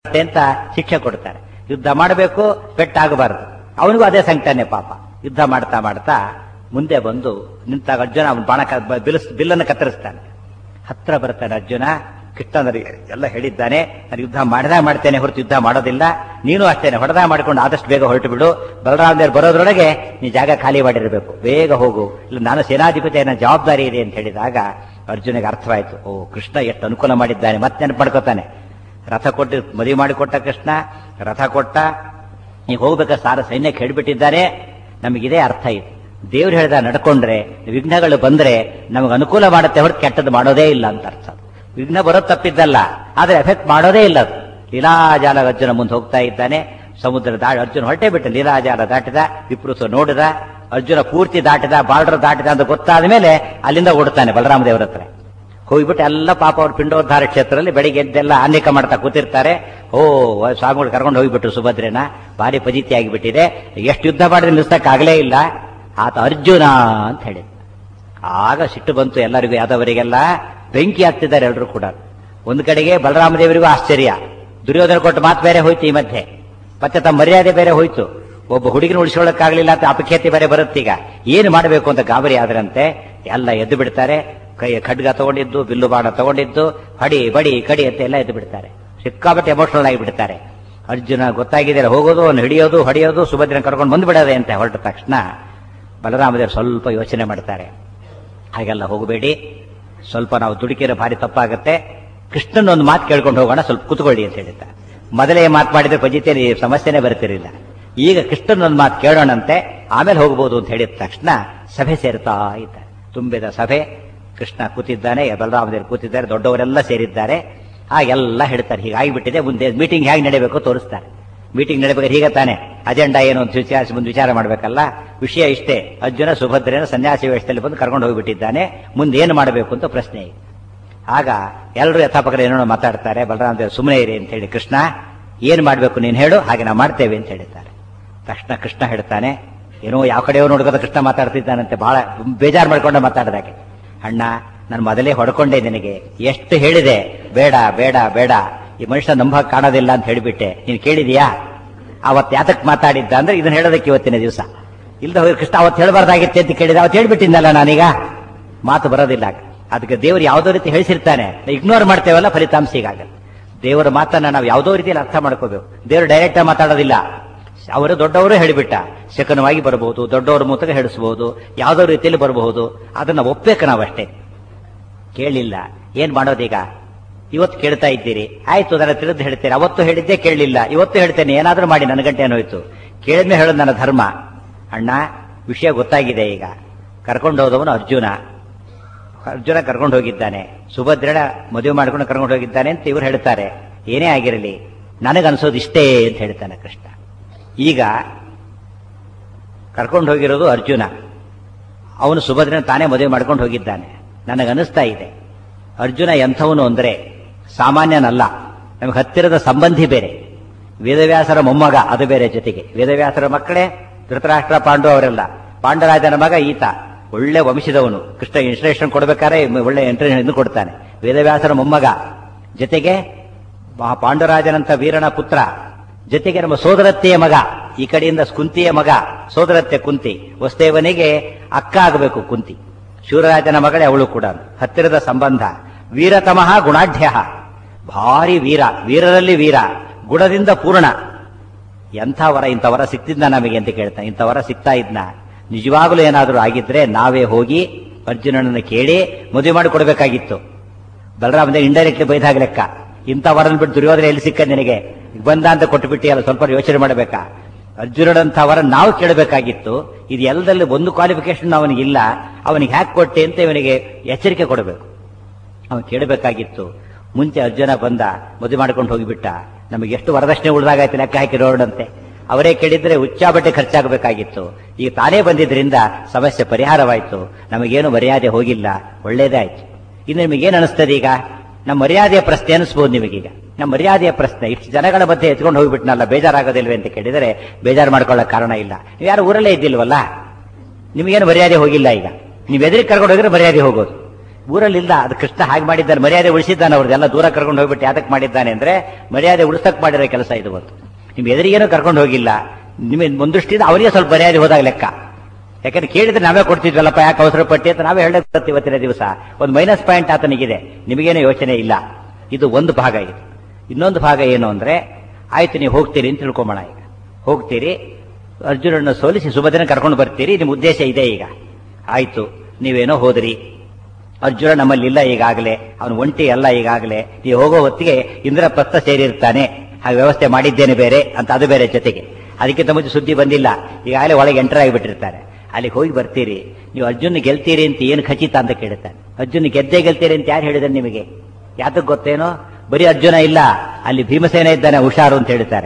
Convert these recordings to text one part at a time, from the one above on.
ಅಷ್ಟೇ ಅಂತ ಶಿಕ್ಷೆ ಕೊಡ್ತಾರೆ ಯುದ್ಧ ಮಾಡಬೇಕು ಪೆಟ್ಟಾಗಬಾರದು ಅವನಿಗೂ ಅದೇ ಸಂಕಟನೆ ಪಾಪ ಯುದ್ಧ ಮಾಡ್ತಾ ಮಾಡ್ತಾ ಮುಂದೆ ಬಂದು ನಿಂತಾಗ ಅರ್ಜುನ ಅವನ ಬಾಣ ಕ- ಬ- ಬಿಲ್ಲಿಸ್ ಬಿಲ್ಲನ್ನು ಕತ್ತರಿಸ್ತಾನೆ ಹತ್ರ ಬರ್ತಾನೆ ಅರ್ಜುನ ಕೃಷ್ಣನರಿಗೆ ಎಲ್ಲ ಹೇಳಿದ್ದಾನೆ ನಾನು ಯುದ್ಧ ಮಾಡದ ಮಾಡ್ತೇನೆ ಹೊರತು ಯುದ್ಧ ಮಾಡೋದಿಲ್ಲ ನೀನು ಅಷ್ಟೇನೆ ಹೊಡೆದ ಮಾಡಿಕೊಂಡು ಆದಷ್ಟು ಬೇಗ ಹೊರಟು ಬಿಡು ಬಲರಾಮದೇವ್ರು ಬರೋದ್ರೊಳಗೆ ನೀ ಜಾಗ ಖಾಲಿ ಮಾಡಿರಬೇಕು ಬೇಗ ಹೋಗು ಇಲ್ಲ ನಾನು ಸೇನಾಧಿಪತಿ ನನ್ನ ಜವಾಬ್ದಾರಿ ಇದೆ ಅಂತ ಹೇಳಿದಾಗ ಅರ್ಜುನಿಗೆ ಅರ್ಥವಾಯ್ತು ಓ ಕೃಷ್ಣ ಎಷ್ಟು ಅನುಕೂಲ ಮಾಡಿದ್ದಾನೆ ಮತ್ತೆ ನೆನಪು ಮಾಡ್ಕೋತಾನೆ ರಥ ಕೊಟ್ಟು ಮದುವೆ ಮಾಡಿಕೊಟ್ಟ ಕೃಷ್ಣ ರಥ ಕೊಟ್ಟ ಈಗ ಹೋಗ್ಬೇಕಾದ್ರೆ ಸಾರ ಸೈನ್ಯಕ್ಕೆ ಹೇಳ್ಬಿಟ್ಟಿದ್ದಾನೆ ನಮಗಿದೇ ಅರ್ಥ ಇದೆ ದೇವ್ರು ಹೇಳ್ದ ನಡ್ಕೊಂಡ್ರೆ ವಿಘ್ನಗಳು ಬಂದ್ರೆ ನಮಗೆ ಅನುಕೂಲ ಮಾಡುತ್ತೆ ಹೊರತು ಕೆಟ್ಟದ್ದು ಮಾಡೋದೇ ಇಲ್ಲ ಅಂತ ಅರ್ಥ ವಿಘ್ನ ಬರೋದು ತಪ್ಪಿದ್ದಲ್ಲ ಆದ್ರೆ ಎಫೆಕ್ಟ್ ಮಾಡೋದೇ ಇಲ್ಲ ಅದು ಲೀಲಾಜಾಲ ಅರ್ಜುನ ಮುಂದೆ ಹೋಗ್ತಾ ಇದ್ದಾನೆ ಸಮುದ್ರ ದಾಟ ಅರ್ಜುನ ಹೊರಟೇ ಬಿಟ್ಟ ಲೀಲಾಜಾಲ ದಾಟಿದ ವಿಪ್ರುತ ನೋಡಿದ ಅರ್ಜುನ ಪೂರ್ತಿ ದಾಟಿದ ಬಾರ್ಡರ್ ದಾಟಿದ ಅಂತ ಗೊತ್ತಾದ ಮೇಲೆ ಅಲ್ಲಿಂದ ಓಡ್ತಾನೆ ಬಲರಾಮ ದೇವರ ಹತ್ರ ಹೋಗ್ಬಿಟ್ಟು ಎಲ್ಲ ಪಾಪ ಅವ್ರ ಪಿಂಡೋದ್ಧಾರ ಕ್ಷೇತ್ರದಲ್ಲಿ ಬೆಳಿಗ್ಗೆ ಎದ್ದೆಲ್ಲ ಆನ್ಯಕ ಮಾಡ್ತಾ ಕೂತಿರ್ತಾರೆ ಓ ಸ್ವಾಮಿಗಳು ಕರ್ಕೊಂಡು ಹೋಗ್ಬಿಟ್ರು ಸುಭದ್ರೇನ ಭಾರಿ ಫಜಿತಿ ಆಗಿಬಿಟ್ಟಿದೆ ಎಷ್ಟು ಯುದ್ಧ ಮಾಡಿದ್ರೆ ನಿಲ್ಸಕ್ಕಾಗಲೇ ಇಲ್ಲ ಆತ ಅರ್ಜುನ ಅಂತ ಹೇಳಿದ ಆಗ ಸಿಟ್ಟು ಬಂತು ಎಲ್ಲರಿಗೂ ಯಾದವರಿಗೆಲ್ಲ ಬೆಂಕಿ ಹಾಕ್ತಿದ್ದಾರೆ ಎಲ್ಲರೂ ಕೂಡ ಒಂದು ಕಡೆಗೆ ಬಲರಾಮ ದೇವರಿಗೂ ಆಶ್ಚರ್ಯ ದುರ್ಯೋಧನ ಕೊಟ್ಟ ಮಾತು ಬೇರೆ ಹೋಯ್ತು ಈ ಮಧ್ಯೆ ಮತ್ತೆ ತಮ್ಮ ಮರ್ಯಾದೆ ಬೇರೆ ಹೋಯ್ತು ಒಬ್ಬ ಹುಡುಗಿನ ಉಳಿಸ್ಕೊಳ್ಳೋಕ್ಕಾಗಲಿಲ್ಲ ಅಂತ ಅಪಖ್ಯಾತಿ ಬೇರೆ ಬರುತ್ತೀಗ ಏನು ಮಾಡಬೇಕು ಅಂತ ಗಾಬರಿ ಆದ್ರಂತೆ ಎಲ್ಲ ಎದ್ದು ಬಿಡ್ತಾರೆ ಕೈ ಖಡ್ಗ ತಗೊಂಡಿದ್ದು ಬಿಲ್ಲು ಬಾಣ ತಗೊಂಡಿದ್ದು ಹಡಿ ಬಡಿ ಕಡಿ ಅಂತ ಎಲ್ಲ ಎದ್ದು ಬಿಡ್ತಾರೆ ಸಿಕ್ಕಾಪಟ್ಟೆ ಎಮೋಷನಲ್ ಆಗಿ ಬಿಡ್ತಾರೆ ಅರ್ಜುನ ಗೊತ್ತಾಗಿದೆ ಹೋಗೋದು ಅವ್ನು ಹಿಡಿಯೋದು ಹೊಡೆಯೋದು ಸುಭದ್ರನ ಕರ್ಕೊಂಡು ಬಂದು ಬಿಡೋದೆ ಅಂತ ಹೊರಟ ತಕ್ಷಣ ಬಲರಾಮದೇವರು ಸ್ವಲ್ಪ ಯೋಚನೆ ಮಾಡ್ತಾರೆ ಹಾಗೆಲ್ಲ ಹೋಗಬೇಡಿ ಸ್ವಲ್ಪ ನಾವು ದುಡುಕಿರೋ ಭಾರಿ ತಪ್ಪಾಗುತ್ತೆ ಕೃಷ್ಣನ ಒಂದು ಮಾತು ಕೇಳ್ಕೊಂಡು ಹೋಗೋಣ ಸ್ವಲ್ಪ ಕುತ್ಕೊಳ್ಳಿ ಅಂತ ಹೇಳಿದ್ದ ಮೊದಲೇ ಮಾತು ಮಾಡಿದ್ರೆ ಪಜಿತೇರಿ ಸಮಸ್ಯೆನೇ ಬರ್ತಿರಲಿಲ್ಲ ಈಗ ಕೃಷ್ಣನ ಒಂದು ಮಾತು ಕೇಳೋಣಂತೆ ಆಮೇಲೆ ಹೋಗ್ಬೋದು ಅಂತ ಹೇಳಿದ ತಕ್ಷಣ ಸಭೆ ಸೇರ್ತಾ ಇದ್ದಾರೆ ತುಂಬಿದ ಸಭೆ ಕೃಷ್ಣ ಕೂತಿದ್ದಾನೆ ಬಲರಾಮದೇವರು ಕೂತಿದ್ದಾರೆ ದೊಡ್ಡವರೆಲ್ಲ ಸೇರಿದ್ದಾರೆ ಹಾಗೆಲ್ಲ ಹೇಳ್ತಾರೆ ಹೀಗಾಗಿಬಿಟ್ಟಿದೆ ಮುಂದೆ ಮೀಟಿಂಗ್ ಹೇಗೆ ನಡೀಬೇಕು ತೋರಿಸ್ತಾರೆ ಮೀಟಿಂಗ್ ನಡೀಬೇಕಾದ್ರೆ ಹೀಗೆ ತಾನೆ ಅಜೆಂಡಾ ಏನು ಅಂತ ವಿಚಾರಿಸಿ ಮುಂದೆ ವಿಚಾರ ಮಾಡಬೇಕಲ್ಲ ವಿಷಯ ಇಷ್ಟೇ ಅರ್ಜುನ ಸುಭದ್ರೇನ ಸನ್ಯಾಸಿ ವೇಷದಲ್ಲಿ ಬಂದು ಕರ್ಕೊಂಡು ಹೋಗಿಬಿಟ್ಟಿದ್ದಾನೆ ಮುಂದೆ ಏನು ಮಾಡಬೇಕು ಅಂತ ಪ್ರಶ್ನೆ ಇದೆ ಆಗ ಎಲ್ಲರೂ ಯಥಾಪಕರ ಏನೋ ಮಾತಾಡ್ತಾರೆ ಬಲರಾಮ ದೇವ್ ಸುಮ್ಮನೆ ಇರಿ ಅಂತ ಹೇಳಿ ಕೃಷ್ಣ ಏನ್ ಮಾಡಬೇಕು ನೀನು ಹೇಳು ಹಾಗೆ ನಾವು ಮಾಡ್ತೇವೆ ಅಂತ ಹೇಳಿದ್ದಾರೆ ತಕ್ಷಣ ಕೃಷ್ಣ ಹೇಳ್ತಾನೆ ಏನೋ ಯಾವ ಕಡೆಯೋ ನೋಡ್ಕೋತ ಕೃಷ್ಣ ಮಾತಾಡ್ತಿದ್ದಾನಂತೆ ಬಹಳ ಬೇಜಾರು ಮಾಡ್ಕೊಂಡು ಮಾತಾಡ್ದಾಗೆ ಅಣ್ಣ ನಾನು ಮೊದಲೇ ಹೊಡ್ಕೊಂಡೆ ನಿನಗೆ ಎಷ್ಟು ಹೇಳಿದೆ ಬೇಡ ಬೇಡ ಬೇಡ ಈ ಮನುಷ್ಯ ನಂಬಕ್ ಕಾಣೋದಿಲ್ಲ ಅಂತ ಹೇಳಿಬಿಟ್ಟೆ ನೀನು ಕೇಳಿದೀಯಾ ಅವತ್ ಯಾತಕ್ ಮಾತಾಡಿದ್ದ ಅಂದ್ರೆ ಇದನ್ನ ಹೇಳೋದಕ್ಕೆ ಇವತ್ತಿನ ದಿವಸ ಇಲ್ದ ಹೋಗಿ ಕೃಷ್ಣ ಅವತ್ತು ಹೇಳಬಾರ್ದಾಗಿತ್ತೆ ಅಂತ ಕೇಳಿದ ಅವತ್ತು ಹೇಳ್ಬಿಟ್ಟಿದ್ದಲ್ಲ ನಾನೀಗ ಮಾತು ಬರೋದಿಲ್ಲ ಅದಕ್ಕೆ ದೇವರು ಯಾವುದೋ ರೀತಿ ಹೇಳಿಸಿರ್ತಾನೆ ಇಗ್ನೋರ್ ಮಾಡ್ತೇವಲ್ಲ ಫಲಿತಾಂಶ ಹೀಗಾಗಲ್ಲ ದೇವರ ಮಾತನ್ನ ನಾವು ಯಾವುದೋ ರೀತಿಯಲ್ಲಿ ಅರ್ಥ ಮಾಡ್ಕೋಬೇಕು ದೇವರು ಡೈರೆಕ್ಟ್ ಆಗಿ ಮಾತಾಡೋದಿಲ್ಲ ಅವರು ದೊಡ್ಡವರು ಹೇಳಿಬಿಟ್ಟ ಶಕನವಾಗಿ ಬರಬಹುದು ದೊಡ್ಡವರ ಮೂಲಕ ಹೇಳಿಸಬಹುದು ಯಾವುದೋ ರೀತಿಯಲ್ಲಿ ಬರಬಹುದು ಅದನ್ನ ಒಪ್ಪಬೇಕು ನಾವಷ್ಟೇ ಕೇಳಿಲ್ಲ ಏನ್ ಮಾಡೋದೀಗ ಇವತ್ತು ಕೇಳ್ತಾ ಇದ್ದೀರಿ ಆಯ್ತು ಅದನ್ನ ತಿಳಿದು ಹೇಳ್ತೇನೆ ಅವತ್ತು ಹೇಳಿದ್ದೆ ಕೇಳಲಿಲ್ಲ ಇವತ್ತು ಹೇಳ್ತೇನೆ ಏನಾದ್ರೂ ಮಾಡಿ ನನ್ನ ಗಂಟೆ ಏನೋಯ್ತು ಕೇಳಿದ್ಮೇಲೆ ಹೇಳೋದು ನನ್ನ ಧರ್ಮ ಅಣ್ಣ ವಿಷಯ ಗೊತ್ತಾಗಿದೆ ಈಗ ಕರ್ಕೊಂಡು ಹೋದವನು ಅರ್ಜುನ ಅರ್ಜುನ ಕರ್ಕೊಂಡು ಹೋಗಿದ್ದಾನೆ ಸುಭದ್ರನ ಮದುವೆ ಮಾಡ್ಕೊಂಡು ಕರ್ಕೊಂಡು ಹೋಗಿದ್ದಾನೆ ಅಂತ ಇವ್ರು ಹೇಳ್ತಾರೆ ಏನೇ ಆಗಿರಲಿ ನನಗನ್ಸೋದು ಇಷ್ಟೇ ಅಂತ ಹೇಳ್ತಾನೆ ಕೃಷ್ಣ ಈಗ ಕರ್ಕೊಂಡು ಹೋಗಿರೋದು ಅರ್ಜುನ ಅವನು ಸುಭದ್ರನ ತಾನೇ ಮದುವೆ ಮಾಡ್ಕೊಂಡು ಹೋಗಿದ್ದಾನೆ ನನಗನ್ನಿಸ್ತಾ ಇದೆ ಅರ್ಜುನ ಎಂಥವನು ಅಂದ್ರೆ ಸಾಮಾನ್ಯನಲ್ಲ ನಮಗೆ ಹತ್ತಿರದ ಸಂಬಂಧಿ ಬೇರೆ ವೇದವ್ಯಾಸರ ಮೊಮ್ಮಗ ಅದು ಬೇರೆ ಜೊತೆಗೆ ವೇದವ್ಯಾಸರ ಮಕ್ಕಳೇ ಧೃತರಾಷ್ಟ್ರ ಪಾಂಡು ಅವರೆಲ್ಲ ಪಾಂಡರಾಜನ ಮಗ ಈತ ಒಳ್ಳೆ ವಂಶದವನು ಕೃಷ್ಣ ಇನ್ಸ್ಟ್ರಕ್ಷನ್ ಕೊಡ್ಬೇಕಾದ್ರೆ ಒಳ್ಳೆ ಇಂಟರ್ವ್ಯೂ ಕೊಡ್ತಾನೆ ವೇದವ್ಯಾಸರ ಮೊಮ್ಮಗ ಜೊತೆಗೆ ಮಹಾ ಪಾಂಡುರಾಜನಂತ ವೀರನ ಪುತ್ರ ಜೊತೆಗೆ ನಮ್ಮ ಸೋದರತ್ತೆಯ ಮಗ ಈ ಕಡೆಯಿಂದ ಕುಂತಿಯ ಮಗ ಸೋದರತ್ತೆ ಕುಂತಿ ವಸ್ತೇವನಿಗೆ ಅಕ್ಕ ಆಗಬೇಕು ಕುಂತಿ ಶಿವರಾಜನ ಮಗಳೇ ಅವಳು ಕೂಡ ಹತ್ತಿರದ ಸಂಬಂಧ ವೀರತಮಃ ಗುಣಾಢ್ಯ ಭಾರಿ ವೀರ ವೀರರಲ್ಲಿ ವೀರ ಗುಣದಿಂದ ಪೂರ್ಣ ಎಂಥ ವರ ಇಂಥ ವರ ಸಿಕ್ತಿದ್ನ ನಮಗೆ ಅಂತ ಕೇಳ್ತಾನೆ ಇಂಥ ವರ ಸಿಗ್ತಾ ಇದ್ನ ನಿಜವಾಗಲೂ ಏನಾದರೂ ಆಗಿದ್ರೆ ನಾವೇ ಹೋಗಿ ಅರ್ಜುನನನ್ನು ಕೇಳಿ ಮದುವೆ ಮಾಡಿ ಕೊಡಬೇಕಾಗಿತ್ತು ಬಲರಾಮದ ಇಂಡೈರೆಕ್ಟ್ಲಿ ಬೈದಾಗ ಲೆಕ್ಕ ಇಂಥ ವರನ್ ಬಿಟ್ಟು ದುರ್ಯೋಧನ ಎಲ್ಲಿ ಸಿಕ್ಕ ನಿನಗೆ ಈಗ ಬಂದ ಅಂತ ಕೊಟ್ಟು ಬಿಟ್ಟಿಯಲ್ಲ ಸ್ವಲ್ಪ ಯೋಚನೆ ಮಾಡಬೇಕಾ ಅರ್ಜುನನಂಥ ವರ ನಾವು ಕೇಳಬೇಕಾಗಿತ್ತು ಇದು ಎಲ್ಲದಲ್ಲಿ ಒಂದು ಕ್ವಾಲಿಫಿಕೇಶನ್ ಅವನಿಗಿಲ್ಲ ಅವನಿಗೆ ಹ್ಯಾಕ್ ಕೊಟ್ಟೆ ಅಂತ ಇವನಿಗೆ ಎಚ್ಚರಿಕೆ ಕೊಡಬೇಕು ಅವನು ಕೇಳಬೇಕಾಗಿತ್ತು ಮುಂಚೆ ಅರ್ಜುನ ಬಂದ ಮದುವೆ ಮಾಡ್ಕೊಂಡು ಹೋಗಿಬಿಟ್ಟ ನಮಗೆ ಎಷ್ಟು ವರದಕ್ಷಿಣೆ ಉಳಿದಾಗಾಯ್ತು ಲೆಕ್ಕ ಹಾಕಿ ನೋಡಂತೆ ಅವರೇ ಕೇಳಿದ್ರೆ ಉಚ್ಚಾಬಟ್ಟೆ ಖರ್ಚಾಗಬೇಕಾಗಿತ್ತು ಈಗ ತಾನೇ ಬಂದಿದ್ರಿಂದ ಸಮಸ್ಯೆ ಪರಿಹಾರವಾಯಿತು ನಮಗೇನು ಮರ್ಯಾದೆ ಹೋಗಿಲ್ಲ ಒಳ್ಳೇದೇ ಆಯ್ತು ಇನ್ನು ನಿಮಗೇನು ಅನಿಸ್ತದೆ ಈಗ ನಮ್ಮ ಮರ್ಯಾದೆಯ ಪ್ರಶ್ನೆ ಅನಿಸ್ಬೋದು ನಿಮಗೀಗ ನಮ್ಮ ಮರ್ಯಾದೆಯ ಪ್ರಶ್ನೆ ಇಷ್ಟು ಜನಗಳ ಮಧ್ಯೆ ಎತ್ಕೊಂಡು ಹೋಗ್ಬಿಟ್ನಲ್ಲ ಬೇಜಾರಾಗೋದಿಲ್ವೇ ಅಂತ ಕೇಳಿದರೆ ಬೇಜಾರು ಮಾಡ್ಕೊಳ್ಳೋ ಕಾರಣ ಇಲ್ಲ ನೀವು ಯಾರು ಊರಲ್ಲೇ ಇದ್ದಿಲ್ವಲ್ಲ ನಿಮಗೇನು ಮರ್ಯಾದೆ ಹೋಗಿಲ್ಲ ಈಗ ನೀವು ಎದುರಿಗೆ ಕರ್ಕೊಂಡು ಹೋಗಿದ್ರೆ ಮರ್ಯಾದೆ ಹೋಗೋದು ಊರಲ್ಲಿಲ್ಲ ಅದು ಕೃಷ್ಣ ಹಾಗೆ ಮಾಡಿದ್ದಾನೆ ಮರ್ಯಾದೆ ಉಳಿಸಿದ್ದಾನೆ ಅವ್ರದ್ದೆಲ್ಲ ದೂರ ಕರ್ಕೊಂಡು ಹೋಗ್ಬಿಟ್ಟು ಯಾತಕ್ಕೆ ಮಾಡಿದ್ದಾನೆ ಅಂದ್ರೆ ಮರ್ಯಾದೆ ಉಳಿಸಕ್ ಮಾಡಿರೋ ಕೆಲಸ ಇದು ಬಂತು ನಿಮ್ ಎದುರಿಗೇನೂ ಕರ್ಕೊಂಡು ಹೋಗಿಲ್ಲ ನಿಮಗೆ ಒಂದೃಷ್ಟಿಯಿಂದ ಅವರಿಗೆ ಸ್ವಲ್ಪ ಮರ್ಯಾದೆ ಹೋದಾಗ ಲೆಕ್ಕ ಯಾಕಂದ್ರೆ ಕೇಳಿದ್ರೆ ನಾವೇ ಕೊಡ್ತಿದ್ವಲ್ಲಪ್ಪ ಯಾಕೆ ಅವಸರ ಪಟ್ಟಿ ಅಂತ ನಾವೇ ಹೇಳಕ್ ಇವತ್ತಿನ ದಿವಸ ಒಂದು ಮೈನಸ್ ಪಾಯಿಂಟ್ ಆತನಿಗಿದೆ ನಿಮಗೇನು ಯೋಚನೆ ಇಲ್ಲ ಇದು ಒಂದು ಭಾಗ ಇದು ಇನ್ನೊಂದು ಭಾಗ ಏನು ಅಂದ್ರೆ ಆಯ್ತು ನೀವು ಹೋಗ್ತೀರಿ ಅಂತ ತಿಳ್ಕೊಂಬೋಣ ಈಗ ಹೋಗ್ತೀರಿ ಅರ್ಜುನನ್ನ ಸೋಲಿಸಿ ಸುಭದ್ರನ ಕರ್ಕೊಂಡು ಬರ್ತೀರಿ ನಿಮ್ಮ ಉದ್ದೇಶ ಇದೆ ಈಗ ಆಯ್ತು ನೀವೇನೋ ಹೋದ್ರಿ ಅರ್ಜುನ ನಮ್ಮಲ್ಲಿ ಇಲ್ಲ ಈಗಾಗಲೇ ಅವನು ಒಂಟಿ ಅಲ್ಲ ಈಗಾಗಲೇ ನೀವು ಹೋಗೋ ಹೊತ್ತಿಗೆ ಇಂದ್ರಪ್ರಸ್ಥ ಸೇರಿರ್ತಾನೆ ಹಾಗೆ ವ್ಯವಸ್ಥೆ ಮಾಡಿದ್ದೇನೆ ಬೇರೆ ಅಂತ ಅದು ಬೇರೆ ಜೊತೆಗೆ ಅದಕ್ಕಿಂತ ಮುಂಚೆ ಸುದ್ದಿ ಬಂದಿಲ್ಲ ಈಗಾಗಲೇ ಒಳಗೆ ಎಂಟರ್ ಆಗಿಬಿಟ್ಟಿರ್ತಾರೆ ಅಲ್ಲಿಗೆ ಹೋಗಿ ಬರ್ತೀರಿ ನೀವು ಅರ್ಜುನ್ ಗೆಲ್ತೀರಿ ಅಂತ ಏನು ಖಚಿತ ಅಂತ ಕೇಳ್ತಾನೆ ಅರ್ಜುನ್ ಗೆದ್ದೇ ಗೆಲ್ತೀರಿ ಅಂತ ಯಾರು ಹೇಳಿದಾರೆ ನಿಮಗೆ ಯಾತಕ್ ಗೊತ್ತೇನೋ ಬರೀ ಅರ್ಜುನ ಇಲ್ಲ ಅಲ್ಲಿ ಭೀಮಸೇನ ಇದ್ದಾನೆ ಹುಷಾರು ಅಂತ ಹೇಳ್ತಾರೆ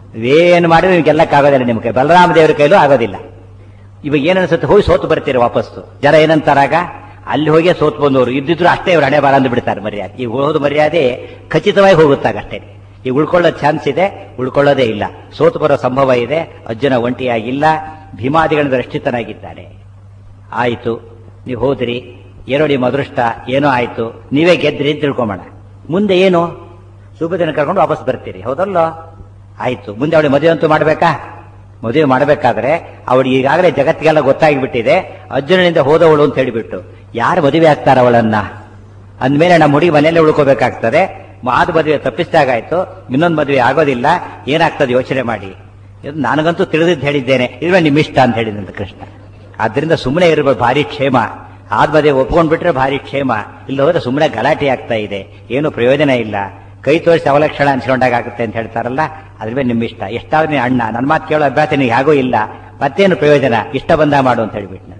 ಏನು ಮಾಡಿದ್ರೆ ನೀವು ಗೆಲ್ಲಕ್ಕಾಗೋದಿಲ್ಲ ನಿಮಗೆ ಬಲರಾಮ ದೇವರ ಕೈಲೂ ಆಗೋದಿಲ್ಲ ಇವಾಗ ಏನನ್ಸುತ್ತೆ ಹೋಗಿ ಸೋತು ಬರ್ತೀರಿ ವಾಪಸ್ಸು ಜನ ಏನಂತಾರಾಗ ಅಲ್ಲಿ ಹೋಗಿ ಸೋತ್ ಬಂದವರು ಇದ್ದಿದ್ರು ಅಷ್ಟೇ ಇವ್ರು ಹಣೆ ಬಾರ ಬಿಡ್ತಾರೆ ಮರ್ಯಾದೆ ಈಗ ಹೋದ ಮರ್ಯಾದೆ ಖಚಿತವಾಗಿ ಹೋಗುತ್ತಾಗ ಅಷ್ಟೇ ಈಗ ಉಳ್ಕೊಳ್ಳೋ ಚಾನ್ಸ್ ಇದೆ ಉಳ್ಕೊಳ್ಳೋದೇ ಇಲ್ಲ ಸೋತು ಬರೋ ಸಂಭವ ಇದೆ ಅರ್ಜುನ ಒಂಟಿಯಾಗಿಲ್ಲ ಭೀಮಾದಿಗಳಿಂದ ರಕ್ಷಿತನಾಗಿದ್ದಾನೆ ಆಯ್ತು ನೀವು ಹೋದ್ರಿ ಏನೋ ನಿಮ್ಮ ಅದೃಷ್ಟ ಏನೋ ಆಯ್ತು ನೀವೇ ಗೆದ್ರಿ ಅಂತ ತಿಳ್ಕೊಂಬೋಣ ಮುಂದೆ ಏನು ಸುಭದಿನ ಕರ್ಕೊಂಡು ವಾಪಸ್ ಬರ್ತೀರಿ ಹೌದಲ್ಲೋ ಆಯ್ತು ಮುಂದೆ ಅವಳಿಗೆ ಮದುವೆ ಅಂತೂ ಮಾಡ್ಬೇಕಾ ಮದುವೆ ಮಾಡಬೇಕಾದ್ರೆ ಅವಳಿಗೆ ಈಗಾಗಲೇ ಜಗತ್ತಿಗೆಲ್ಲ ಗೊತ್ತಾಗಿಬಿಟ್ಟಿದೆ ಅರ್ಜುನನಿಂದ ಹೋದವಳು ಅಂತ ಹೇಳಿಬಿಟ್ಟು ಯಾರು ಮದುವೆ ಆಗ್ತಾರ ಅವಳನ್ನ ಅಂದ್ಮೇಲೆ ನಮ್ಮ ಹುಡುಗಿ ಮನೆಯಲ್ಲೇ ಉಳ್ಕೋಬೇಕಾಗ್ತದೆ ಆದ ಮದುವೆ ತಪ್ಪಿಸಿದಾಗಾಯ್ತು ಇನ್ನೊಂದು ಮದುವೆ ಆಗೋದಿಲ್ಲ ಏನಾಗ್ತದೆ ಯೋಚನೆ ಮಾಡಿ ಇದು ನನಗಂತೂ ತಿಳಿದಿದ್ದು ಹೇಳಿದ್ದೇನೆ ಇದ್ರೆ ನಿಮ್ಮ ಇಷ್ಟ ಅಂತ ಹೇಳಿದಂತ ಕೃಷ್ಣ ಆದ್ರಿಂದ ಸುಮ್ಮನೆ ಇರಬೇಕು ಭಾರಿ ಕ್ಷೇಮ ಆದ ಮದುವೆ ಒಪ್ಕೊಂಡ್ಬಿಟ್ರೆ ಭಾರಿ ಕ್ಷೇಮ ಇಲ್ಲ ಹೋದ್ರೆ ಸುಮ್ಮನೆ ಗಲಾಟೆ ಆಗ್ತಾ ಇದೆ ಏನು ಪ್ರಯೋಜನ ಇಲ್ಲ ಕೈ ತೋರಿಸಿ ಅವಲಕ್ಷಣ ಅನ್ಸ್ಕೊಂಡಾಗ ಆಗುತ್ತೆ ಅಂತ ಹೇಳ್ತಾರಲ್ಲ ಅದ್ರ ಮೇಲೆ ನಿಮ್ಮ ಇಷ್ಟ ಎಷ್ಟಾದ್ರೂ ನೀನು ಅಣ್ಣ ನನ್ನ ಮಾತು ಕೇಳೋ ಅಭ್ಯಾಸ ನಿನಗೆ ಯಾಗೂ ಇಲ್ಲ ಮತ್ತೇನು ಪ್ರಯೋಜನ ಇಷ್ಟ ಬಂದ ಮಾಡು ಅಂತ ಹೇಳ್ಬಿಟ್ಟು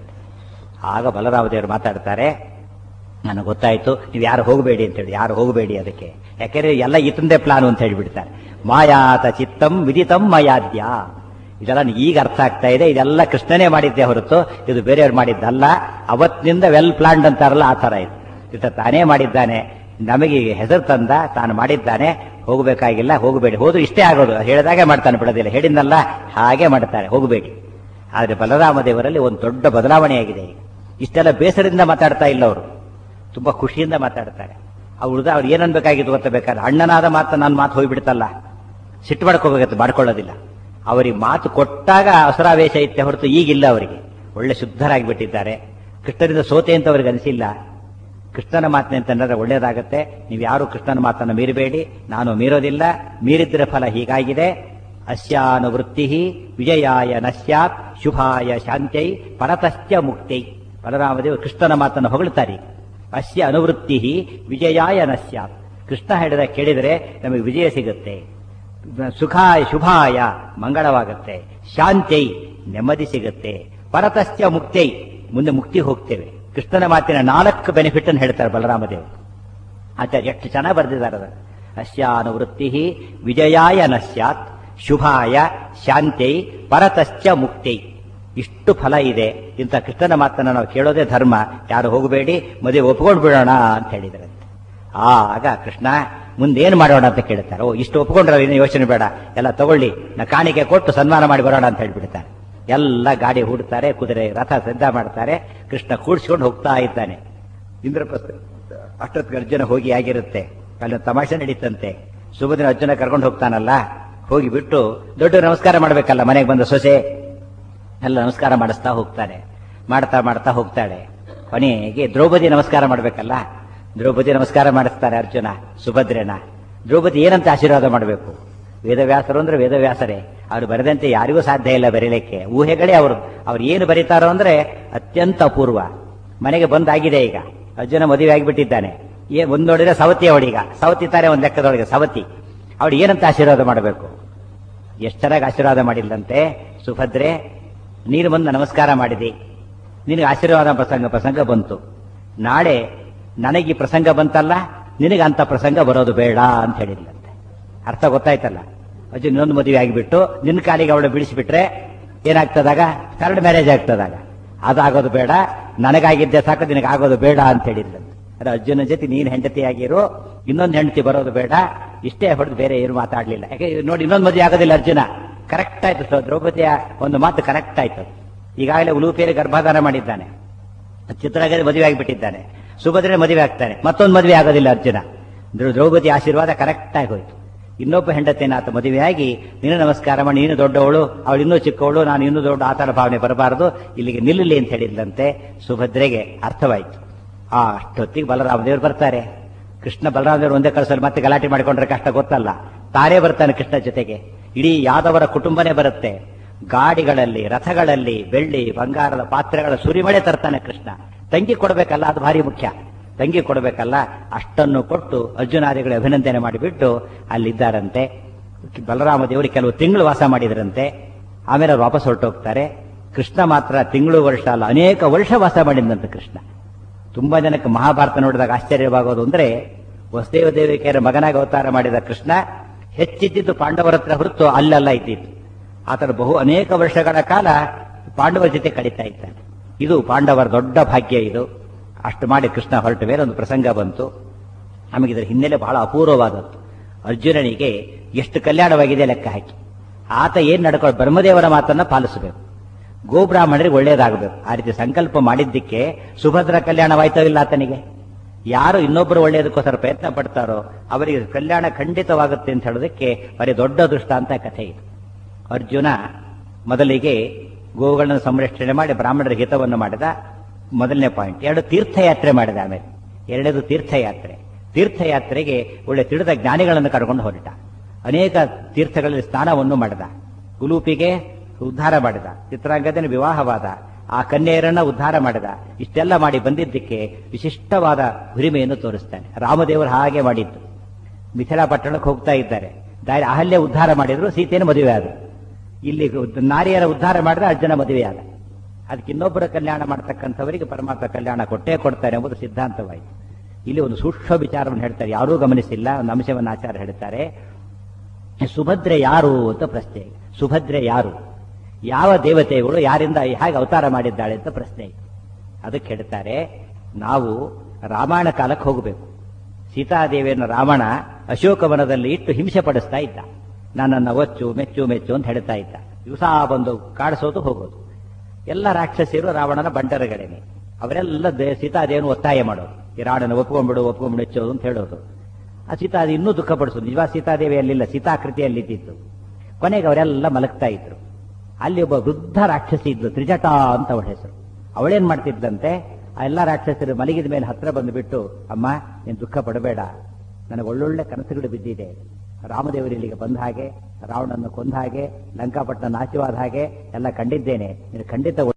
ಆಗ ಬಲರಾಮದೇವರು ಮಾತಾಡ್ತಾರೆ ನನಗೆ ಗೊತ್ತಾಯ್ತು ನೀವು ಯಾರು ಹೋಗಬೇಡಿ ಅಂತ ಹೇಳಿ ಯಾರು ಹೋಗಬೇಡಿ ಅದಕ್ಕೆ ಯಾಕೆಂದ್ರೆ ಎಲ್ಲ ಇತಂದೇ ಪ್ಲಾನ್ ಅಂತ ಹೇಳಿಬಿಡ್ತಾರೆ ಮಾಯಾತ ಚಿತ್ತಂ ವಿದಿತಂ ಮಯಾದ್ಯ ಇದೆಲ್ಲ ನನಗೆ ಈಗ ಅರ್ಥ ಆಗ್ತಾ ಇದೆ ಇದೆಲ್ಲ ಕೃಷ್ಣನೇ ಮಾಡಿದ್ದೆ ಹೊರತು ಇದು ಬೇರೆಯವ್ರು ಮಾಡಿದ್ದಲ್ಲ ಅವತ್ತಿನಿಂದ ವೆಲ್ ಪ್ಲಾನ್ಡ್ ಅಂತಾರಲ್ಲ ಆ ತರ ಇದು ಇದು ತಾನೇ ಮಾಡಿದ್ದಾನೆ ನಮಗೆ ಹೆಸರು ತಂದ ತಾನು ಮಾಡಿದ್ದಾನೆ ಹೋಗಬೇಕಾಗಿಲ್ಲ ಹೋಗಬೇಡಿ ಹೋದ್ರು ಇಷ್ಟೇ ಆಗೋದು ಹೇಳಿದಾಗೆ ಮಾಡ್ತಾನೆ ಬಿಡೋದಿಲ್ಲ ಹೇಳಿದ್ನಲ್ಲ ಹಾಗೆ ಮಾಡ್ತಾರೆ ಹೋಗಬೇಡಿ ಆದ್ರೆ ಬಲರಾಮ ದೇವರಲ್ಲಿ ಒಂದು ದೊಡ್ಡ ಬದಲಾವಣೆಯಾಗಿದೆ ಈಗ ಇಷ್ಟೆಲ್ಲ ಬೇಸರದಿಂದ ಮಾತಾಡ್ತಾ ಇಲ್ಲ ಅವರು ತುಂಬಾ ಖುಷಿಯಿಂದ ಮಾತಾಡ್ತಾರೆ ಅವ್ರದ್ದು ಅವ್ರು ಏನನ್ಬೇಕಾಗಿತ್ತು ಗೊತ್ತಬೇಕಾದ್ರೆ ಅಣ್ಣನಾದ ಮಾತು ನನ್ನ ಮಾತು ಹೋಗ್ಬಿಡ್ತಲ್ಲ ಸಿಟ್ಟು ಮಾಡ್ಕೋಬೇಕಂತ ಮಾಡ್ಕೊಳ್ಳೋದಿಲ್ಲ ಅವರಿಗೆ ಮಾತು ಕೊಟ್ಟಾಗ ಅಸರಾವೇಶ ಇತ್ತೆ ಹೊರತು ಈಗಿಲ್ಲ ಅವರಿಗೆ ಒಳ್ಳೆ ಶುದ್ಧರಾಗಿಬಿಟ್ಟಿದ್ದಾರೆ ಕೃಷ್ಣರಿಂದ ಸೋತೆ ಅಂತ ಅವ್ರಿಗೆ ಅನಿಸಿಲ್ಲ ಕೃಷ್ಣನ ಮಾತಿನ ಅಂತಂದ್ರೆ ಒಳ್ಳೇದಾಗತ್ತೆ ನೀವು ಯಾರು ಕೃಷ್ಣನ ಮಾತನ್ನು ಮೀರಬೇಡಿ ನಾನು ಮೀರೋದಿಲ್ಲ ಮೀರಿದ್ರೆ ಫಲ ಹೀಗಾಗಿದೆ ಅಸ್ಯಾನುವೃತ್ತಿ ವಿಜಯಾಯ ನಶ್ಯಾತ್ ಶುಭಾಯ ಶಾಂತ್ಯೈ ಪರತಶ್ಚ ಮುಕ್ತೈ ಬಲರಾಮದೇವರು ಕೃಷ್ಣನ ಮಾತನ್ನು ಹೊಗಳ್ತಾರೆ ಅಸ್ಯ ಅನುವೃತ್ತಿ ವಿಜಯಾಯ ನಶ್ಯಾತ್ ಕೃಷ್ಣ ಹೇಳಿದ ಕೇಳಿದರೆ ನಮಗೆ ವಿಜಯ ಸಿಗುತ್ತೆ ಸುಖಾಯ ಶುಭಾಯ ಮಂಗಳವಾಗುತ್ತೆ ಶಾಂತೈ ನೆಮ್ಮದಿ ಸಿಗುತ್ತೆ ಪರತಶ್ಚ ಮುಕ್ತೈ ಮುಂದೆ ಮುಕ್ತಿ ಹೋಗ್ತೇವೆ ಕೃಷ್ಣನ ಮಾತಿನ ನಾಲ್ಕು ಬೆನಿಫಿಟ್ ಅನ್ನು ಹೇಳ್ತಾರೆ ಬಲರಾಮದೇವರು ಆಚಾರ್ಯ ಎಷ್ಟು ಚೆನ್ನಾಗಿ ಬರೆದಿದ್ದಾರೆ ಅದನ್ನು ಅಸ್ಯಾನುವೃತ್ತಿ ವಿಜಯಾಯ ನ ಸ್ಯಾತ್ ಶುಭಾಯ ಶಾಂತೈ ಪರತಶ್ಚ ಮುಕ್ತೈ ಇಷ್ಟು ಫಲ ಇದೆ ಇಂಥ ಕೃಷ್ಣನ ಮಾತನ್ನು ನಾವು ಕೇಳೋದೇ ಧರ್ಮ ಯಾರು ಹೋಗಬೇಡಿ ಮದುವೆ ಒಪ್ಕೊಂಡು ಬಿಡೋಣ ಅಂತ ಹೇಳಿದ್ರಂತೆ ಆಗ ಕೃಷ್ಣ ಮುಂದೇನು ಮಾಡೋಣ ಅಂತ ಕೇಳ್ತಾರೆ ಓ ಇಷ್ಟು ಒಪ್ಕೊಂಡ್ರೆ ಇನ್ನು ಯೋಚನೆ ಬೇಡ ಎಲ್ಲ ತಗೊಳ್ಳಿ ನಾ ಕಾಣಿಕೆ ಕೊಟ್ಟು ಸನ್ಮಾನ ಮಾಡಿ ಬರೋಣ ಅಂತ ಹೇಳ್ಬಿಡ್ತಾರೆ ಎಲ್ಲ ಗಾಡಿ ಹೂಡ್ತಾರೆ ಕುದುರೆ ರಥ ಸಿದ್ಧ ಮಾಡ್ತಾರೆ ಕೃಷ್ಣ ಕೂಡ್ಸ್ಕೊಂಡು ಹೋಗ್ತಾ ಇದ್ದಾನೆ ಇಂದ್ರಪ್ರಸ್ಥ ಅಷ್ಟೊತ್ತಿಗೆ ಅರ್ಜುನ ಹೋಗಿ ಆಗಿರುತ್ತೆ ಅಲ್ಲಿ ತಮಾಷೆ ನಡೀತಂತೆ ಸುಭದ್ರ ಅರ್ಜುನ ಕರ್ಕೊಂಡು ಹೋಗ್ತಾನಲ್ಲ ಹೋಗಿ ಬಿಟ್ಟು ದೊಡ್ಡ ನಮಸ್ಕಾರ ಮಾಡ್ಬೇಕಲ್ಲ ಮನೆಗೆ ಬಂದ ಸೊಸೆ ಎಲ್ಲ ನಮಸ್ಕಾರ ಮಾಡಿಸ್ತಾ ಹೋಗ್ತಾನೆ ಮಾಡ್ತಾ ಮಾಡ್ತಾ ಹೋಗ್ತಾಳೆ ಕೊನೆಗೆ ದ್ರೌಪದಿ ನಮಸ್ಕಾರ ಮಾಡ್ಬೇಕಲ್ಲ ದ್ರೌಪದಿ ನಮಸ್ಕಾರ ಮಾಡಿಸ್ತಾರೆ ಅರ್ಜುನ ಸುಭದ್ರನ ದ್ರೌಪದಿ ಏನಂತ ಆಶೀರ್ವಾದ ಮಾಡಬೇಕು ವೇದವ್ಯಾಸರು ಅಂದ್ರೆ ವೇದವ್ಯಾಸರೇ ಅವ್ರು ಬರೆದಂತೆ ಯಾರಿಗೂ ಸಾಧ್ಯ ಇಲ್ಲ ಬರೀಲಿಕ್ಕೆ ಊಹೆಗಳೇ ಅವರು ಅವ್ರು ಏನು ಬರೀತಾರೋ ಅಂದ್ರೆ ಅತ್ಯಂತ ಅಪೂರ್ವ ಮನೆಗೆ ಬಂದಾಗಿದೆ ಈಗ ಅರ್ಜುನ ಮದುವೆ ಆಗಿಬಿಟ್ಟಿದ್ದಾನೆ ಏ ಒಂದ್ ನೋಡಿದ್ರೆ ಸವತಿ ಅವಳೀಗ ಸವತಿ ತಾರೆ ಒಂದ್ ಲೆಕ್ಕದೊಳಗೆ ಸವತಿ ಅವಳು ಏನಂತ ಆಶೀರ್ವಾದ ಮಾಡಬೇಕು ಎಷ್ಟು ಚೆನ್ನಾಗಿ ಆಶೀರ್ವಾದ ಮಾಡಿಲ್ಲಂತೆ ಸುಭದ್ರೆ ನೀನು ಬಂದು ನಮಸ್ಕಾರ ಮಾಡಿದಿ ನಿನಗೆ ಆಶೀರ್ವಾದ ಪ್ರಸಂಗ ಪ್ರಸಂಗ ಬಂತು ನಾಳೆ ನನಗೆ ಈ ಪ್ರಸಂಗ ಬಂತಲ್ಲ ನಿನಗೆ ಅಂತ ಪ್ರಸಂಗ ಬರೋದು ಬೇಡ ಅಂತ ಹೇಳಿದ್ಲಂತೆ ಅರ್ಥ ಗೊತ್ತಾಯ್ತಲ್ಲ ಅಜ್ಜಿ ಇನ್ನೊಂದು ಮದುವೆ ಆಗಿಬಿಟ್ಟು ನಿನ್ನ ಕಾಲಿಗೆ ಅವಳು ಬಿಡಿಸಿಬಿಟ್ರೆ ಏನಾಗ್ತದಾಗ ಥರ್ಡ್ ಮ್ಯಾರೇಜ್ ಆಗ್ತದಾಗ ಅದಾಗೋದು ಬೇಡ ನನಗಾಗಿದ್ದೆ ಸಾಕು ನಿನಗೆ ಆಗೋದು ಬೇಡ ಅಂತ ಹೇಳಿದ್ಲಂತೆ ಅದು ಅರ್ಜುನ ಜೊತೆ ನೀನು ಹೆಂಡತಿಯಾಗಿರು ಇನ್ನೊಂದು ಹೆಂಡತಿ ಬರೋದು ಬೇಡ ಇಷ್ಟೇ ಹೊಡೆದು ಬೇರೆ ಏನು ಮಾತಾಡ್ಲಿಲ್ಲ ಯಾಕೆ ನೋಡಿ ಇನ್ನೊಂದು ಮದುವೆ ಆಗೋದಿಲ್ಲ ಅರ್ಜುನ ಕರೆಕ್ಟ್ ಆಯ್ತು ಸೊ ದ್ರೌಪದಿಯ ಒಂದು ಮಾತು ಕರೆಕ್ಟ್ ಆಯ್ತು ಈಗಾಗಲೇ ಉಲೂಪಿಯಲ್ಲಿ ಗರ್ಭಾಧಾನ ಮಾಡಿದ್ದಾನೆ ಚಿತ್ರಗದೆ ಮದುವೆ ಆಗಿಬಿಟ್ಟಿದ್ದಾನೆ ಸುಭದ್ರೆ ಮದುವೆ ಆಗ್ತಾನೆ ಮತ್ತೊಂದು ಮದುವೆ ಆಗೋದಿಲ್ಲ ಅರ್ಜುನ ದ್ರೌ- ದ್ರೌಪದಿ ಆಶೀರ್ವಾದ ಕರೆಕ್ಟ್ ಆಗಿ ಹೋಯ್ತು ಇನ್ನೊಬ್ಬ ಹೆಂಡತಿನ ಆತ ಮದುವೆಯಾಗಿ ನೀನು ನಮಸ್ಕಾರ ಮಾಡಿ ನೀನು ದೊಡ್ಡವಳು ಅವಳು ಇನ್ನೂ ಚಿಕ್ಕವಳು ನಾನು ಇನ್ನೂ ದೊಡ್ಡ ಆತರ ಭಾವನೆ ಬರಬಾರದು ಇಲ್ಲಿಗೆ ನಿಲ್ಲಲಿ ಅಂತ ಹೇಳಿದ್ದಂತೆ ಸುಭದ್ರೆಗೆ ಅರ್ಥವಾಯ್ತು ಆ ಅಷ್ಟೊತ್ತಿಗೆ ಬಲರಾಮ ದೇವರು ಬರ್ತಾರೆ ಕೃಷ್ಣ ಬಲರಾಮ ದೇವರು ಒಂದೇ ಕಳಿಸಲು ಮತ್ತೆ ಗಲಾಟೆ ಮಾಡಿಕೊಂಡ್ರೆ ಕಷ್ಟ ಗೊತ್ತಲ್ಲ ತಾರೇ ಬರ್ತಾನೆ ಕೃಷ್ಣ ಜೊತೆಗೆ ಇಡೀ ಯಾದವರ ಕುಟುಂಬನೇ ಬರುತ್ತೆ ಗಾಡಿಗಳಲ್ಲಿ ರಥಗಳಲ್ಲಿ ಬೆಳ್ಳಿ ಬಂಗಾರದ ಪಾತ್ರೆಗಳ ಸುರಿಮಳೆ ತರ್ತಾನೆ ಕೃಷ್ಣ ತಂಗಿ ಕೊಡಬೇಕಲ್ಲ ಅದು ಭಾರಿ ಮುಖ್ಯ ತಂಗಿ ಕೊಡಬೇಕಲ್ಲ ಅಷ್ಟನ್ನು ಕೊಟ್ಟು ಅರ್ಜುನಾದಿಗಳ ಅಭಿನಂದನೆ ಮಾಡಿಬಿಟ್ಟು ಅಲ್ಲಿದ್ದಾರಂತೆ ಬಲರಾಮ ದೇವರು ಕೆಲವು ತಿಂಗಳು ವಾಸ ಮಾಡಿದ್ರಂತೆ ಆಮೇಲೆ ಅವ್ರು ವಾಪಸ್ ಹೊರಟೋಗ್ತಾರೆ ಕೃಷ್ಣ ಮಾತ್ರ ತಿಂಗಳು ವರ್ಷ ಅಲ್ಲ ಅನೇಕ ವರ್ಷ ವಾಸ ಮಾಡಿದಂತೆ ಕೃಷ್ಣ ತುಂಬಾ ಜನಕ್ಕೆ ಮಹಾಭಾರತ ನೋಡಿದಾಗ ಆಶ್ಚರ್ಯವಾಗೋದು ಅಂದ್ರೆ ವಸುದೇವ ದೇವಿಕೆಯರ ಮಗನಾಗಿ ಅವತಾರ ಮಾಡಿದ ಕೃಷ್ಣ ಹೆಚ್ಚಿದ್ದಿದ್ದು ಪಾಂಡವರ ಹತ್ರ ಹೊರತು ಅಲ್ಲೆಲ್ಲ ಇದ್ದಿದ್ದು ಆತನ ಬಹು ಅನೇಕ ವರ್ಷಗಳ ಕಾಲ ಪಾಂಡವರ ಜೊತೆ ಕಳೀತಾ ಇದ್ದಾನೆ ಇದು ಪಾಂಡವರ ದೊಡ್ಡ ಭಾಗ್ಯ ಇದು ಅಷ್ಟು ಮಾಡಿ ಕೃಷ್ಣ ಹೊರಟ ಮೇಲೆ ಒಂದು ಪ್ರಸಂಗ ಬಂತು ನಮಗೆ ಇದರ ಹಿನ್ನೆಲೆ ಬಹಳ ಅಪೂರ್ವವಾದದ್ದು ಅರ್ಜುನನಿಗೆ ಎಷ್ಟು ಕಲ್ಯಾಣವಾಗಿದೆ ಲೆಕ್ಕ ಹಾಕಿ ಆತ ಏನ್ ನಡ್ಕೊಂಡು ಬ್ರಹ್ಮದೇವರ ಮಾತನ್ನ ಪಾಲಿಸಬೇಕು ಗೋಬ್ರಾಹ್ಮಣರಿಗೆ ಒಳ್ಳೇದಾಗಬೇಕು ಆ ರೀತಿ ಸಂಕಲ್ಪ ಮಾಡಿದ್ದಕ್ಕೆ ಸುಭದ್ರ ಕಲ್ಯಾಣವಾಯ್ತೋ ಇಲ್ಲ ಆತನಿಗೆ ಯಾರು ಇನ್ನೊಬ್ಬರು ಒಳ್ಳೆಯದಕ್ಕೋಸ್ಕರ ಪ್ರಯತ್ನ ಪಡ್ತಾರೋ ಅವರಿಗೆ ಕಲ್ಯಾಣ ಖಂಡಿತವಾಗುತ್ತೆ ಅಂತ ಹೇಳೋದಕ್ಕೆ ಬರೀ ದೊಡ್ಡ ದೃಷ್ಟಾಂತ ಕಥೆ ಇದು ಅರ್ಜುನ ಮೊದಲಿಗೆ ಗೋವುಗಳನ್ನು ಸಂರಕ್ಷಣೆ ಮಾಡಿ ಬ್ರಾಹ್ಮಣರ ಹಿತವನ್ನು ಮಾಡಿದ ಮೊದಲನೇ ಪಾಯಿಂಟ್ ಎರಡು ತೀರ್ಥಯಾತ್ರೆ ಮಾಡಿದ ಆಮೇಲೆ ಎರಡನೇದು ತೀರ್ಥಯಾತ್ರೆ ತೀರ್ಥಯಾತ್ರೆಗೆ ಒಳ್ಳೆ ತಿಳಿದ ಜ್ಞಾನಿಗಳನ್ನು ಕರ್ಕೊಂಡು ಹೊರಟ ಅನೇಕ ತೀರ್ಥಗಳಲ್ಲಿ ಸ್ನಾನವನ್ನು ಮಾಡಿದ ಉಲೂಪಿಗೆ ಉದ್ಧಾರ ಮಾಡಿದ ಚಿತ್ರಾಂಗದನ ವಿವಾಹವಾದ ಆ ಕನ್ಯೆಯರನ್ನ ಉದ್ಧಾರ ಮಾಡಿದ ಇಷ್ಟೆಲ್ಲ ಮಾಡಿ ಬಂದಿದ್ದಕ್ಕೆ ವಿಶಿಷ್ಟವಾದ ಹುರಿಮೆಯನ್ನು ತೋರಿಸ್ತಾನೆ ರಾಮದೇವರು ಹಾಗೆ ಮಾಡಿದ್ದು ಮಿಥಿಲಾ ಪಟ್ಟಣಕ್ಕೆ ಹೋಗ್ತಾ ಇದ್ದಾರೆ ದಾರಿ ಅಹಲ್ಯ ಉದ್ಧಾರ ಮಾಡಿದ್ರು ಸೀತೆಯನ್ನು ಮದುವೆ ಆದರು ಇಲ್ಲಿ ನಾರಿಯರ ಉದ್ಧಾರ ಮಾಡಿದ್ರೆ ಅರ್ಜುನ ಮದುವೆಯಾದ ಅದಕ್ಕೆ ಇನ್ನೊಬ್ಬರ ಕಲ್ಯಾಣ ಮಾಡತಕ್ಕಂಥವರಿಗೆ ಪರಮಾತ್ಮ ಕಲ್ಯಾಣ ಕೊಟ್ಟೇ ಕೊಡ್ತಾರೆ ಎಂಬುದು ಸಿದ್ಧಾಂತವಾಯಿತು ಇಲ್ಲಿ ಒಂದು ಸೂಕ್ಷ್ಮ ವಿಚಾರವನ್ನು ಹೇಳ್ತಾರೆ ಯಾರೂ ಗಮನಿಸಿಲ್ಲ ಒಂದು ಅಂಶವನ್ನು ಆಚಾರ ಹೇಳ್ತಾರೆ ಸುಭದ್ರೆ ಯಾರು ಅಂತ ಪ್ರಶ್ನೆ ಸುಭದ್ರೆ ಯಾರು ಯಾವ ದೇವತೆಗಳು ಯಾರಿಂದ ಹೇಗೆ ಅವತಾರ ಮಾಡಿದ್ದಾಳೆ ಅಂತ ಪ್ರಶ್ನೆ ಅದಕ್ಕೆ ಹೇಳ್ತಾರೆ ನಾವು ರಾಮಾಯಣ ಕಾಲಕ್ಕೆ ಹೋಗಬೇಕು ಸೀತಾದೇವಿಯನ್ನು ರಾವಣ ಅಶೋಕವನದಲ್ಲಿ ಇಟ್ಟು ಹಿಂಸೆ ಪಡಿಸ್ತಾ ಇದ್ದ ನನ್ನನ್ನು ಒಚ್ಚು ಮೆಚ್ಚು ಮೆಚ್ಚು ಅಂತ ಹೇಳ್ತಾ ಇದ್ದ ದಿವಸ ಬಂದು ಕಾಡಿಸೋದು ಹೋಗೋದು ಎಲ್ಲ ರಾಕ್ಷಸಿಯರು ರಾವಣನ ಬಂಡರಗಡೆನೆ ಅವರೆಲ್ಲ ದೇ- ಸೀತಾದೇವಿಯನ್ನು ಒತ್ತಾಯ ಮಾಡೋದು ಈ ರಾವಣನ ಒಪ್ಕೊಂಡ್ಬಿಡು ಒಪ್ಕೊಂಡ್ಬಿಡು ಹೆಚ್ಚೋದು ಅಂತ ಹೇಳೋದು ಆ ಸೀತಾದೇವಿ ಇನ್ನೂ ದುಃಖ ಪಡಿಸೋದು ನಿಜವಾದ ಸೀತಾದೇವಿ ಅಲ್ಲಿಲ್ಲ ಸೀತಾಕೃತಿಯಲ್ಲಿ ಇದ್ದಿತ್ತು ಕೊನೆಗೆ ಅವರೆಲ್ಲ ಮಲಗ್ತಾ ಇದ್ರು ಅಲ್ಲಿ ಒಬ್ಬ ವೃದ್ಧ ರಾಕ್ಷಸಿ ಇದ್ಲು ತ್ರಿಜಟ ಅಂತ ಅವಳ ಹೆಸರು ಅವಳೇನ್ ಮಾಡ್ತಿದ್ದಂತೆ ಆ ಎಲ್ಲ ರಾಕ್ಷಸರು ಮಲಗಿದ ಮೇಲೆ ಹತ್ರ ಬಂದುಬಿಟ್ಟು ಅಮ್ಮ ನೀನು ದುಃಖ ಪಡಬೇಡ ನನಗೆ ಒಳ್ಳೊಳ್ಳೆ ಕನಸುಗಳು ಬಿದ್ದಿದೆ ರಾಮದೇವರು ಇಲ್ಲಿಗೆ ಬಂದ ಹಾಗೆ ರಾವಣನ್ನು ಕೊಂದ ಹಾಗೆ ಲಂಕಾಪಟ್ಟಣ ನಾಶವಾದ ಹಾಗೆ ಎಲ್ಲ ಕಂಡಿದ್ದೇನೆ ನೀನು ಖಂಡಿತ